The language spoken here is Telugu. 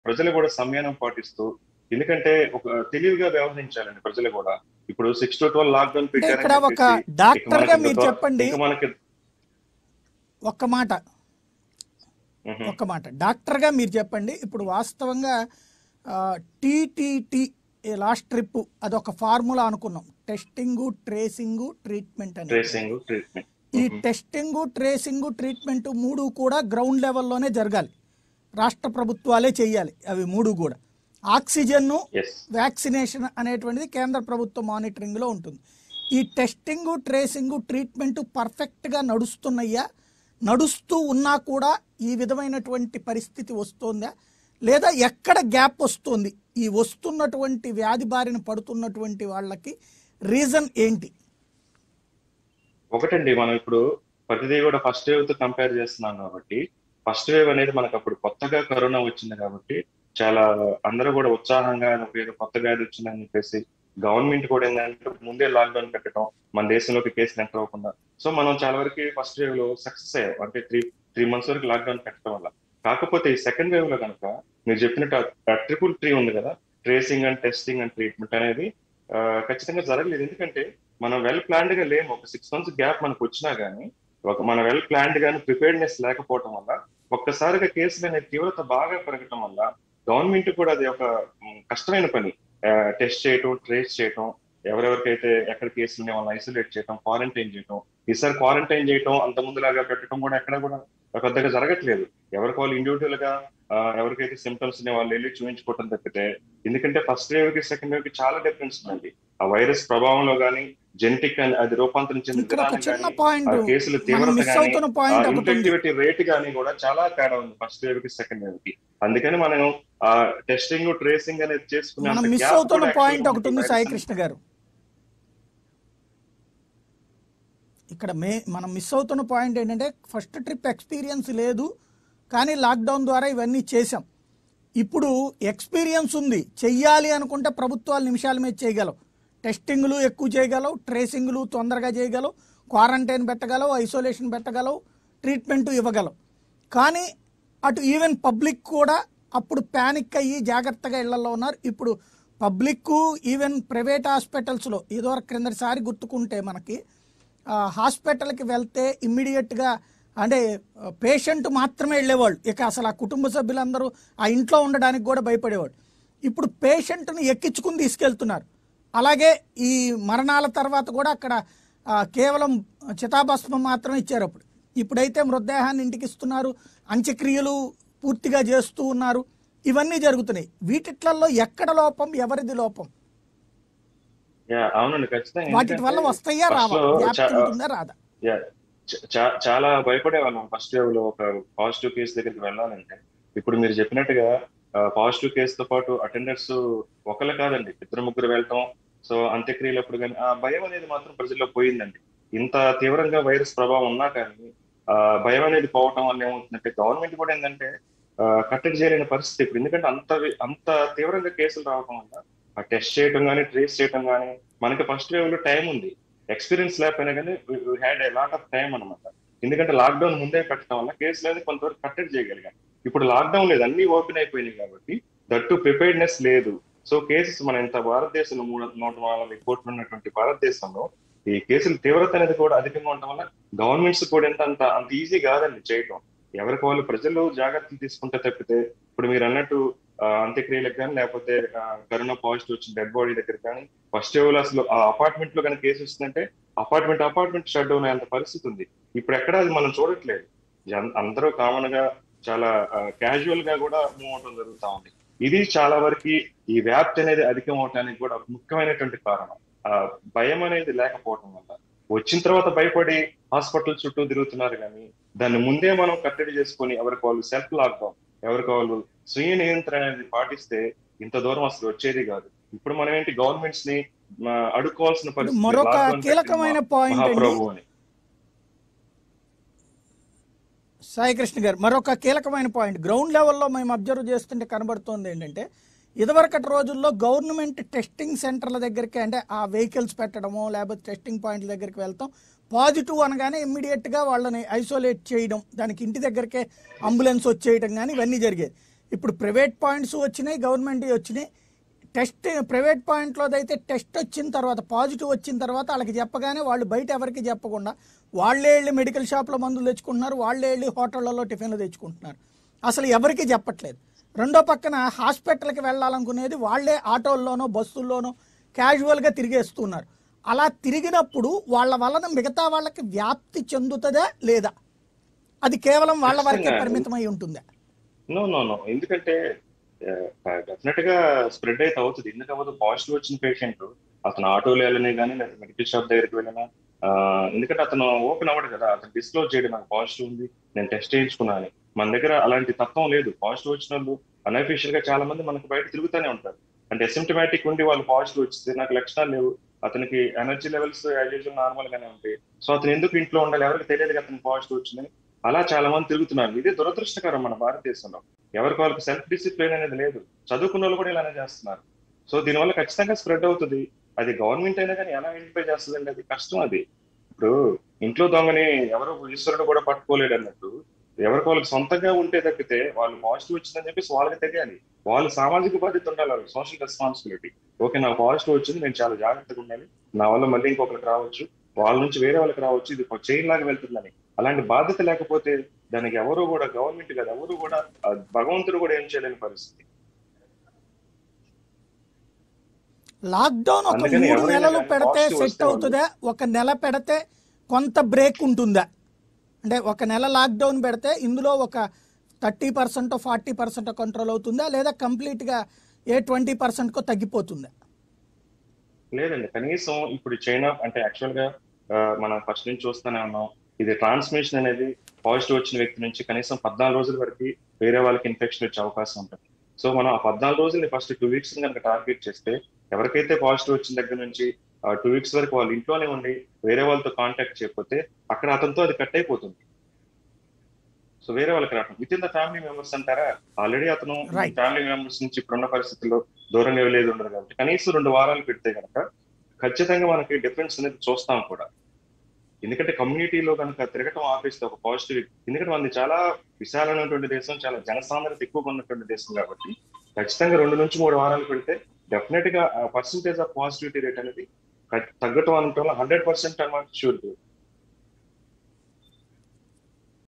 ప్రజలు కూడా సంయమనం పాటిస్తూ ఎందుకంటే ఒక తెలివిగా వ్యవహరించాలండి ప్రజలు కూడా ఇప్పుడు సిక్స్ టు ట్వెల్వ్ లాక్డౌన్ అంటే పెట్టారని ఇక్కడ ఒక చెప్పేసి ఇక డాక్టర్ గా మనకి మీరు ఇంకా- చెప్పండి ఇంకా మనకి ఒక్క మాట మ్హూ. ఒక్క మాట డాక్టర్గా మీరు చెప్పండి ఇప్పుడు వాస్తవంగా టీటీటీ లాస్ట్ ట్రిప్ అదొక ఫార్ములా అనుకున్నాం టెస్టింగ్ ట్రేసింగ్ ట్రీట్మెంట్ అని ట్రేసింగ్ ట్రీట్మెంట్ ఈ టెస్టింగ్ ట్రేసింగ్ ట్రీట్మెంట్ మూడు కూడా గ్రౌండ్ లెవెల్లోనే జరగాలి రాష్ట్ర ప్రభుత్వాలే చేయాలి అవి మూడు కూడా ఆక్సిజన్ను ఎస్ వ్యాక్సినేషన్ అనేటువంటిది కేంద్ర ప్రభుత్వ మానిటరింగ్లో ఉంటుంది ఈ టెస్టింగ్ ట్రేసింగ్ ట్రీట్మెంట్ పర్ఫెక్ట్గా నడుస్తున్నాయా నడుస్తూ ఉన్నా కూడా ఈ విధమైనటువంటి పరిస్థితి వస్తుందా లేదా ఎక్కడ గ్యాప్ వస్తుంది ఈ వస్తున్నటువంటి వ్యాధి బారిన పడుతున్నటువంటి వాళ్ళకి రీజన్ ఏంటి ఒకటండి మనం ఇప్పుడు ప్రతిదీ కూడా ఫస్ట్ వేవ్ తో కంపేర్ చేస్తున్నాం కాబట్టి ఫస్ట్ వేవ్ అనేది మనకు అప్పుడు కొత్తగా కరోనా వచ్చింది కాబట్టి చాలా అందరూ కూడా ఉత్సాహంగా ఒక ఏదో కొత్త వ్యాధి వచ్చిందని చెప్పేసి గవర్నమెంట్ కూడా ఏంటంటే ముందే లాక్డౌన్ పెట్టడం మన దేశంలోకి కేసులు ఎంటర్ అవ్వకుండా సో మనం చాలా వరకు ఫస్ట్ వేవ్ లో సక్సెస్ అయ్యాం అంటే త్రీ త్రీ మంత్స్ వరకు లాక్డౌన్ పెట్టడం వల్ల కాకపోతే ఈ సెకండ్ వేవ్ లో కనుక మీరు చెప్పినట్టు ట్రిపుల్ త్రీ ఉంది కదా tracing and testing and treatment అనేది ఆ, ఖచ్చితంగా జరగలేదు ఎందుకంటే మనం వెల్ ప్లాన్డ్ గా లేము ఒక సిక్స్ మంత్స్ గ్యాప్ మనకు వచ్చినా గానీ ఒక మన వెల్ ప్లాన్డ్ గానీ ప్రిపేర్డ్నెస్ లేకపోవడం వల్ల ఒక్కసారిగా కేసులు అనే తీవ్రత బాగా పెరగటం వల్ల గవర్నమెంట్ కూడా అది ఒక మ్, కష్టమైన పని టెస్ట్ చేయటం ట్రేస్ చేయటం ఎవరెవరికైతే ఎక్కడ కేసులు ఉన్నాయి వాళ్ళని ఐసోలేట్ చేయటం క్వారంటైన్ చేయటం ఈసారి క్వారంటైన్ చేయటం అంత ముందులాగా పెట్టడం కూడా ఎక్కడ కూడా పెద్దగా జరగట్లేదు ఎవరికి వాళ్ళు ఇండివిజువల్ గా ఆ, ఎవరికైతే సిమ్టమ్స్ ఉన్నాయి వాళ్ళు వెళ్ళి చూపించుకోవటం తప్పితే ఎందుకంటే ఫస్ట్ వేవ్ కి సెకండ్ వేవ్ కి చాలా డిఫరెన్స్ ఉంది ఆ వైరస్ ప్రభావంలో గానీ జెనెటిక్ అని అది రూపాంతరం చెందిన ఇక్కడ ఒక విధానం చిన్న గానీ, పాయింట్ ఆ కేసుల మనం తీవ్రత మిస్ గానీ అవుతున్న పాయింట్ ఒకటి ఉంది ఇన్ఫెక్టివిటీ రేట్ గానీ కూడా చాలా తేడా ఉంది ఫస్ట్ వేవ్ కి సెకండ్ వేవ్ కి అందుకని మనం ఆ టెస్టింగ్ ట్రేసింగ్ అనేది చేసుకునే మనం అంత మిస్ gap అవుతున్న కూడా పాయింట్ actually ఒకటి ఉంది మనకి సాయి virus కృష్ణ గారు ఇక్కడ మే మనం మిస్ అవుతున్న పాయింట్ ఏంటంటే ఫస్ట్ ట్రిప్ ఎక్స్పీరియన్స్ లేదు కానీ లాక్డౌన్ ద్వారా ఇవన్నీ చేసాం ఇప్పుడు ఎక్స్పీరియన్స్ ఉంది చెయ్యాలి అనుకుంటే ప్రభుత్వాలు నిమిషాల మీద చేయగలవు టెస్టింగ్లు ఎక్కువ చేయగలవు ట్రేసింగ్లు తొందరగా చేయగలవు క్వారంటైన్ పెట్టగలవు ఐసోలేషన్ పెట్టగలవు ట్రీట్మెంట్ ఇవ్వగలవు కానీ అటు ఈవెన్ పబ్లిక్ కూడా అప్పుడు ప్యానిక్ అయ్యి జాగ్రత్తగా ఇళ్లలో ఉన్నారు ఇప్పుడు పబ్లిక్ ఈవెన్ ప్రైవేట్ హాస్పిటల్స్లో ఇదివరకు క్రిందటిసారి గుర్తుకుంటే మనకి ఆ, హాస్పిటల్కి వెళ్తే ఇమ్మీడియట్గా అంటే పేషెంట్ మాత్రమే వెళ్ళేవాళ్ళు ఇక అసలు ఆ కుటుంబ సభ్యులందరూ ఆ ఇంట్లో ఉండడానికి కూడా భయపడేవాళ్ళు ఇప్పుడు పేషెంట్ని ఎక్కించుకుని తీసుకెళ్తున్నారు అలాగే ఈ మరణాల తర్వాత కూడా అక్కడ ఆ, కేవలం చితాభస్మం మాత్రమే ఇచ్చారు అప్పుడు ఇప్పుడైతే మృతదేహాన్ని ఇంటికి ఇస్తున్నారు అంత్యక్రియలు పూర్తిగా చేస్తూ ఉన్నారు ఇవన్నీ జరుగుతున్నాయి వీటిట్లలో ఎక్కడ లోపం ఎవరిది లోపం Yeah, అవునండి ఖచ్చితంగా వాటి ఎందుకంటే వల్ల వస్తాయా first రావా లో వ్యాప్తి చా- ఉంటుందా రాదా Yeah. చ- చా- చాలా భయపడేవాళ్ళం ఫస్ట్ వేవ్ లో ఒక పాజిటివ్ కేసు దగ్గరికి వెళ్ళాలంటే ఇప్పుడు మీరు చెప్పినట్టుగా పాజిటివ్ కేసు తో పాటు అటెండర్స్ ఒకళ్ళు కాదండి ఇద్దరు ముగ్గురు వెళ్తాం సో అంత్యక్రియలప్పుడు కానీ ఆ భయం అనేది మాత్రం ప్రజల్లో పోయిందండి ఇంత తీవ్రంగా వైరస్ ప్రభావం ఉన్నా కానీ ఆ భయం అనేది పోవటం వల్ల ఏమవుతుందంటే గవర్నమెంట్ కూడా ఏంటంటే ఆ, కట్టడి చేయలేని పరిస్థితి ఇప్పుడు ఎందుకంటే అంత వి- అంత తీవ్రంగా కేసులు రావడం వల్ల ఆ టెస్ట్ చేయడం కానీ ట్రేస్ చేయడం కానీ మనకి ఫస్ట్ వేవ్ లో టైం ఉంది ఎక్స్పీరియన్స్ లేకపోయినా కానీ had a lot of time అనమాట ఎందుకంటే లాక్డౌన్ ముందే పెట్టడం వల్ల కేసులు అనేది కొంతవరకు కట్టడి చేయగలిగాం ఇప్పుడు లాక్డౌన్ లేదు అన్ని ఓపెన్ అయిపోయినాయి కాబట్టి దట్టు ప్రిపేర్డ్నెస్ లేదు సో కేసెస్ మన ఇంత భారతదేశంలో మూడు నూట నలభై కోట్లు ఉన్నటువంటి భారతదేశంలో ఈ కేసుల తీవ్రత అనేది కూడా అధికంగా ఉండటం వల్ల గవర్నమెంట్స్ కూడా ఎంత అంత అంత ఈజీ కాదండి చేయటం ఎవరికి వాళ్ళు ప్రజలు జాగ్రత్తలు తీసుకుంటే తప్పితే ఇప్పుడు మీరు అన్నట్టు ఆ, అంత్యక్రియలకు కానీ లేకపోతే ఆ, కరోనా పాజిటివ్ వచ్చిన డెడ్ బాడీ దగ్గర కానీ ఫస్ట్ వేవ్ అసలు ఆ అపార్ట్మెంట్ లో కానీ కేసు వస్తుందంటే అపార్ట్మెంట్ అపార్ట్మెంట్ షట్ డౌన్ అయ్యేంత పరిస్థితి ఉంది ఇప్పుడు ఎక్కడ అది మనం చూడట్లేదు జన్- అందరూ కామన్ గా చాలా క్యాజువల్ గా కూడా మూవ్ అవటం జరుగుతా ఉంది ఇది చాలా వరకు ఈ వ్యాప్తి అనేది అధికం అవటానికి కూడా ఒక ముఖ్యమైనటువంటి కారణం ఆ భయం అనేది లేకపోవటం వల్ల వచ్చిన తర్వాత భయపడి హాస్పిటల్ చుట్టూ తిరుగుతున్నారు కానీ దాన్ని ముందే మనం కట్టడి చేసుకొని ఎవరికి వాళ్ళు సెల్ఫ్ లాక్డౌన్ ఎవరికి వాళ్ళు స్వీయ నియంత్రణ అనేది పాటిస్తే ఇంత దూరం అసలు వచ్చేది కాదు ఇప్పుడు మనం ఏంటి గవర్నమెంట్స్ ని ఆ, అడుక్కోవాల్సిన పరిస్థితి మరొక Lockdown పెట్టిన కీలకమైన మా- పాయింట్ అండి మహాప్రభు అని సాయి కృష్ణ గారు మరొక కీలకమైన పాయింట్ గ్రౌండ్ లెవెల్లో మేము అబ్జర్వ్ చేస్తుంటే కనబడుతోంది ఏంటంటే ఇదివరకటి రోజుల్లో గవర్నమెంట్ టెస్టింగ్ సెంటర్ల దగ్గరికి అంటే ఆ వెహికల్స్ పెట్టడమో లేకపోతే టెస్టింగ్ పాయింట్ల దగ్గరికి వెళ్తాం పాజిటివ్ అనగానే ఇమ్మీడియట్గా వాళ్ళని ఐసోలేట్ చేయడం దానికి ఇంటి దగ్గరకే అంబులెన్స్ వచ్చేయడం కానీ ఇవన్నీ జరిగేది ఇప్పుడు ప్రైవేట్ పాయింట్స్ వచ్చినాయి గవర్నమెంట్ వచ్చినాయి టెస్ట్ ప్రైవేట్ పాయింట్లో అయితే టెస్ట్ వచ్చిన తర్వాత పాజిటివ్ వచ్చిన తర్వాత వాళ్ళకి చెప్పగానే వాళ్ళు బయట ఎవరికి చెప్పకుండా వాళ్ళే వెళ్ళి మెడికల్ షాప్లో మందులు తెచ్చుకుంటున్నారు వాళ్ళే వెళ్ళి హోటళ్లలో టిఫిన్లు తెచ్చుకుంటున్నారు అసలు ఎవరికి చెప్పట్లేదు రెండో పక్కన హాస్పిటల్కి వెళ్ళాలనుకునేది వాళ్ళే ఆటోల్లోనో బస్సుల్లోనో క్యాజువల్గా తిరిగేస్తున్నారు అలా తిరిగినప్పుడు వాళ్ళ వలన మిగతా వాళ్ళకి వ్యాప్తి చెందుతుందా లేదా అది కేవలం వాళ్ళ వరకే ఖచ్చితంగా. పరిమితమై ఉంటుందా నో నో నో ఎందుకంటే డెఫినెట్ గా స్ప్రెడ్ అయితే అవుతుంది ఎందుకు అవ్వదు పాజిటివ్ వచ్చిన పేషెంట్ అతను ఆటోలో వెళ్ళని కానీ లేదా మెడికల్ షాప్ దగ్గరికి వెళ్ళినా ఆ, ఎందుకంటే అతను ఓపెన్ అవ్వడు కదా అతను డిస్క్లోజ్ చేయడం నాకు పాజిటివ్ ఉంది నేను టెస్ట్ చేయించుకున్నాను మన దగ్గర అలాంటి తత్వం లేదు పాజిటివ్ వచ్చిన వాళ్ళు అన్అఫీషియల్ గా చాలా మంది మనకు బయట తిరుగుతూనే ఉంటారు అంటే అసిమ్టమాటిక్ ఉండి వాళ్ళు పాజిటివ్ వచ్చింది నాకు లక్షణాలు లేవు అతనికి energy levels as usual normal గానే ఉంటాయి సో అతను ఎందుకు ఇంట్లో ఉండాలి ఎవరికి తెలియదు కదా అతను పాజిటివ్ వచ్చిందని అలా చాలా మంది తిరుగుతున్నారు ఇది దురదృష్టకరం మన భారతదేశంలో ఎవరికి వాళ్ళకి సెల్ఫ్ డిసిప్లిన్ అనేది లేదు చదువుకున్న వాళ్ళు కూడా ఇలానే చేస్తున్నారు సో దీనివల్ల ఖచ్చితంగా స్ప్రెడ్ అవుతుంది అది గవర్నమెంట్ అయినా కానీ ఎలా ఐడెంటిఫై చేస్తుందండి అది కష్టం అది ఇప్పుడు ఇంట్లో దొంగని ఎవరో ఈశ్వరుడు కూడా పట్టుకోలేడు అన్నట్టు ఎవరికి వాళ్ళకి సొంతంగా ఉంటే తప్పితే వాళ్ళు పాజిటివ్ వచ్చిందని చెప్పేసి వాళ్ళకి తెలియాలి వాళ్ళు సామాజిక బాధ్యత ఉండాలి వాళ్ళకి సోషల్ రెస్పాన్సిబిలిటీ ఓకే నాకు పాజిటివ్ వచ్చింది నేను చాలా జాగ్రత్తగా ఉండాలి నా వల్ల మళ్ళీ ఇంకొకరికి రావచ్చు వాళ్ళ నుంచి వేరే వాళ్ళకి రావచ్చు ఇది ఒక చైన్ లాగా వెళ్తుందని అలాంటి బాధ్యత లేకపోతే దానికి ఎవరు కూడా గవర్నమెంట్ కదా ఎవరు కూడా ఆ భగవంతుడు కూడా ఏం చేయలేని పరిస్థితి లాక్డౌన్ ఒక అందుకని మూడు ఎవరైనా నెలలు కానీ పెడితే positive సెట్ వస్తే అవుతుందా ఒక నెల పెడితే కొంత బ్రేక్ ఉంటుందా అంటే ఒక నెల లాక్డౌన్ పెడితే ఇందులో ఒక thirty percent forty percent control అవుతుందా లేదా కంప్లీట్గా ఏ ట్వంటీ పర్సెంట్కో తగ్గిపోతుందా లేదండి కనీసం ఇప్పుడు చైనా అంటే యాక్చువల్ గా ఆ, మనం ఫస్ట్ నుంచి చూస్తూనే ఉన్నాం ఇది ట్రాన్స్మిషన్ అనేది పాజిటివ్ వచ్చిన వ్యక్తి నుంచి కనీసం పద్నాలుగు రోజుల వరకు వేరే వాళ్ళకి ఇన్ఫెక్షన్ వచ్చే అవకాశం ఉంటుంది సో మనం ఆ పద్నాలుగు రోజుల్ని ఫస్ట్ టూ వీక్స్ కనుక టార్గెట్ చేస్తే ఎవరికైతే పాజిటివ్ వచ్చిన దగ్గర నుంచి టూ వీక్స్ వరకు వాళ్ళ ఇంట్లోనే ఉండి వేరే వాళ్ళతో కాంటాక్ట్ చేయకపోతే అక్కడ అతనితో అది కట్ అయిపోతుంది సో వేరే వాళ్ళకి రావడం with in the family members అంటారా ఆల్రెడీ అతను Right. ఫ్యామిలీ మెంబర్స్ నుంచి ఇప్పుడున్న పరిస్థితుల్లో దూరంగా వెళ్ళేది ఉండదు కాబట్టి కనీసం రెండు వారాలు పెడితే కనుక ఖచ్చితంగా మనకి డిఫరెన్స్ అనేది చూస్తాం కూడా ఎందుకంటే కమ్యూనిటీలో కనుక తిరగటం ఆపేస్తే ఒక పాజిటివ్ ఎందుకంటే మనది చాలా విశాలమైనటువంటి దేశం చాలా జనసాంద్రత ఎక్కువగా ఉన్నటువంటి దేశం కాబట్టి ఖచ్చితంగా రెండు నుంచి మూడు వారాలు పెడితే డెఫినెట్ గా పర్సంటేజ్ ఆఫ్ పాజిటివిటీ రేట్ అనేది ఖ- తగ్గటం అనటంలో హండ్రెడ్ పర్సెంట్ అనమాట షూర్